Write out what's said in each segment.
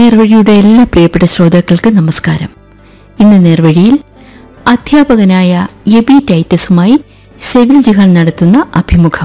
നേർവഴിയുടെ എല്ലാ പ്രിയപ്പെട്ട ശ്രോതാക്കൾക്ക് നമസ്കാരം ഇന്ന് നേർവഴിയിൽ അധ്യാപകനായ എബി ടൈറ്റസുമായി സെവിൽ ജിഹാൻ നടത്തുന്ന അഭിമുഖം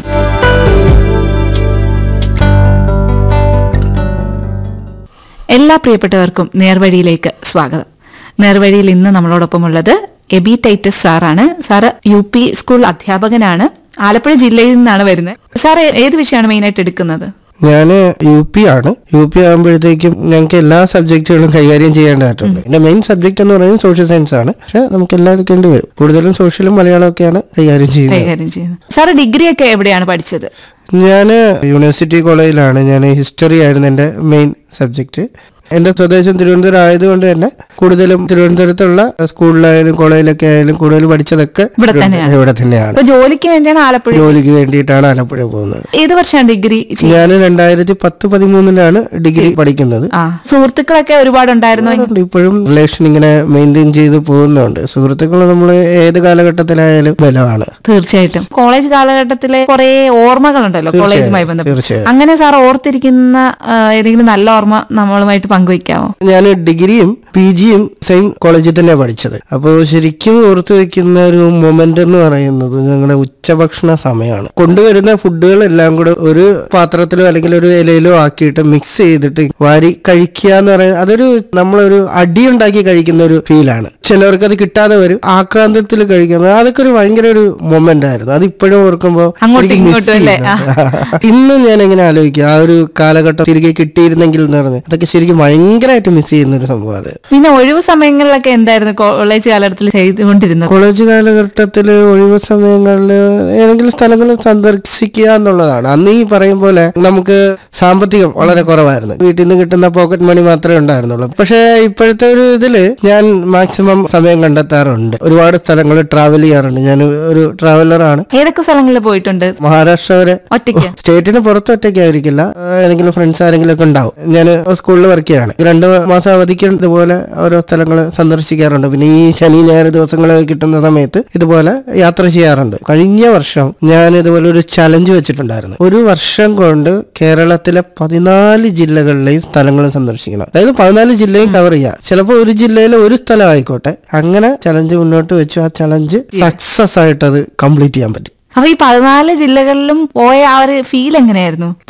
എല്ലാ പ്രിയപ്പെട്ടവർക്കും നേർവഴിയിലേക്ക് സ്വാഗതം നേർവഴിയിൽ ഇന്ന് നമ്മളോടൊപ്പമുള്ളത് എബി ടൈറ്റസ് സാറാണ് സാറ് യു പി സ്കൂൾ അധ്യാപകനാണ് ആലപ്പുഴ ജില്ലയിൽ നിന്നാണ് വരുന്നത് സാർ ഏത് വിഷയമാണ് മെയിനായിട്ട് എടുക്കുന്നത് ഞാൻ യു പി ആണ് യു പി ആകുമ്പോഴത്തേക്കും ഞങ്ങൾക്ക് എല്ലാ സബ്ജക്റ്റുകളും കൈകാര്യം ചെയ്യേണ്ടതായിട്ടുണ്ട് എന്റെ മെയിൻ സബ്ജക്ട് എന്ന് പറയുന്നത് സോഷ്യൽ സയൻസ് ആണ് പക്ഷെ നമുക്ക് എല്ലാം എടുക്കേണ്ടി വരും കൂടുതലും സോഷ്യലും മലയാളം ഒക്കെയാണ് കൈകാര്യം ചെയ്യുന്നത് കൈകാര്യം ചെയ്യുന്നത് സാറ് ഡിഗ്രി ഒക്കെ എവിടെയാണ് പഠിച്ചത് ഞാൻ യൂണിവേഴ്സിറ്റി കോളേജിലാണ് ഞാൻ ഹിസ്റ്ററി ആയിരുന്നു എൻ്റെ മെയിൻ സബ്ജക്റ്റ് എൻ്റെ സ്വദേശം തിരുവനന്തപുരം ആയതുകൊണ്ട് തന്നെ കൂടുതലും തിരുവനന്തപുരത്തുള്ള സ്കൂളിലായാലും കോളേജിലൊക്കെ ആയാലും കൂടുതൽ പഠിച്ചതൊക്കെ ഇവിടെ തന്നെയാണ്. ഇവിടെ തന്നെയാണ് അപ്പൊ ജോലിക്ക് വേണ്ടിയാണ് ആലപ്പുഴ ജോലിക്ക് വേണ്ടിയിട്ടാണ് ആലപ്പുഴ പോകുന്നത് ഏത് വർഷമാണ് ഡിഗ്രി ചെയ്തത്? ഞാൻ രണ്ടായിരത്തി പത്ത് പതിമൂന്നിലാണ് ഡിഗ്രി പഠിക്കുന്നത് ആ സുഹൃത്തുക്കളൊക്കെ ഒരുപാടുണ്ടായിരുന്നു ഉണ്ട്. ഇപ്പോഴും റിലേഷൻ ഇങ്ങനെ മെയിൻറ്റെയിൻ ചെയ്ത് പോകുന്നുണ്ട് സുഹൃത്തുക്കൾ നമ്മൾ ഏത് കാലഘട്ടത്തിലായാലും ബലമാണ് തീർച്ചയായിട്ടും കോളേജ് കാലഘട്ടത്തിലെ കുറെ ഓർമ്മകളുണ്ടല്ലോ കോളേജുമായി ബന്ധപ്പെട്ട് തീർച്ചയായും അങ്ങനെ സാർ ഓർത്തിരിക്കുന്ന ആ, ഏതെങ്കിലും നല്ല ഓർമ്മ നമ്മളുമായിട്ട് പങ്കുവെക്കാമോ ഞാൻ ഡിഗ്രിയും പി ജിയും സെയിം കോളേജിൽ തന്നെ പഠിച്ചത് അപ്പോൾ ശരിക്കും ഓർത്തു വെക്കുന്ന ഒരു മൊമെന്റ് എന്ന് പറയുന്നത് ഞങ്ങളുടെ ഉച്ചഭക്ഷണ സമയമാണ് കൊണ്ടുവരുന്ന ഫുഡുകൾ എല്ലാം കൂടെ ഒരു പാത്രത്തിലോ അല്ലെങ്കിൽ ഒരു ഇലയിലോ ആക്കിയിട്ട് മിക്സ് ചെയ്തിട്ട് വാരി കഴിക്കുക എന്ന് പറയുന്നത് അതൊരു നമ്മളൊരു അടിയുണ്ടാക്കി കഴിക്കുന്ന ഒരു ഫീലാണ് ചിലർക്ക് അത് കിട്ടാതെ വരും ആക്രാന്തത്തിൽ കഴിക്കുന്നത് അതൊക്കെ ഒരു ഭയങ്കര ഒരു മൊമെന്റ് ആയിരുന്നു അത് ഇപ്പോഴും ഓർക്കുമ്പോൾ അങ്ങോട്ടും എനിക്ക് miss ഇങ്ങോട്ടും അല്ലേ? ചെയ്യുന്നുണ്ട്. ഇന്നും ഞാൻ എങ്ങനെ ആലോചിക്കുക ആ ഒരു കാലഘട്ടം തിരികെ കിട്ടിയിരുന്നെങ്കിൽ എന്ന് പറഞ്ഞ് അതൊക്കെ ശരിക്കും ഭയങ്കരമായിട്ട് മിസ് ചെയ്യുന്ന ഒരു സംഭവം അത് പിന്നെ ഒഴിവു സമയങ്ങളിലൊക്കെ എന്തായിരുന്നു കോളേജ് കാലഘട്ടത്തിൽ ചെയ്തുകൊണ്ടിരുന്നത് കോളേജ് കാലഘട്ടത്തിൽ ഒഴിവ് സമയങ്ങളിൽ ഏതെങ്കിലും സ്ഥലങ്ങൾ സന്ദർശിക്കുക എന്നുള്ളതാണ് അന്ന് ഈ പറയും പോലെ നമുക്ക് സാമ്പത്തികം വളരെ കുറവായിരുന്നു വീട്ടിൽ നിന്ന് കിട്ടുന്ന പോക്കറ്റ് മണി മാത്രമേ ഉണ്ടായിരുന്നുള്ളൂ പക്ഷേ ഇപ്പോഴത്തെ ഒരു ഇതില് ഞാൻ മാക്സിമം സമയം കണ്ടെത്താറുണ്ട് ഒരുപാട് സ്ഥലങ്ങൾ ട്രാവൽ ചെയ്യാറുണ്ട് ഞാൻ ഒരു ട്രാവലറാണ് ഏതൊക്കെ സ്ഥലങ്ങളിൽ പോയിട്ടുണ്ട് മഹാരാഷ്ട്ര വരെ ഒറ്റയ്ക്ക് സ്റ്റേറ്റിന് പുറത്ത് ഒറ്റയ്ക്കായിരിക്കില്ല ആ, ഏതെങ്കിലും ഫ്രണ്ട്സ് ആരെങ്കിലും ഒക്കെ ഉണ്ടാവും ഞാൻ സ്കൂളിൽ വർക്ക് ചെയ്യാണ് രണ്ട് മാസം അവധിക്ക് ഇതുപോലെ ഓരോ സ്ഥലങ്ങൾ സന്ദർശിക്കാറുണ്ട് പിന്നെ ഈ ശനി ഞായർ ദിവസങ്ങൾ കിട്ടുന്ന സമയത്ത് ഇതുപോലെ യാത്ര ചെയ്യാറുണ്ട് കഴിഞ്ഞ വർഷം ഞാൻ ഇതുപോലെ ഒരു ചലഞ്ച് വെച്ചിട്ടുണ്ടായിരുന്നു ഒരു വർഷം കൊണ്ട് കേരളത്തിലെ പതിനാല് ജില്ലകളിലെയും സ്ഥലങ്ങൾ സന്ദർശിക്കണം അതായത് പതിനാല് ജില്ലയും കവർ ചെയ്യുക ചിലപ്പോൾ ഒരു ജില്ലയിൽ ഒരു സ്ഥലം ആയിക്കോട്ടെ അങ്ങനെ ചലഞ്ച് മുന്നോട്ട് വെച്ചു ആ ചലഞ്ച് സക്സസ് ആയിട്ട് അത് കംപ്ലീറ്റ് ചെയ്യാൻ പറ്റും അപ്പൊ ഈ പതിനാല് ജില്ലകളിലും പോയ ആ ഒരു ഫീൽ എങ്ങനെയായിരുന്നു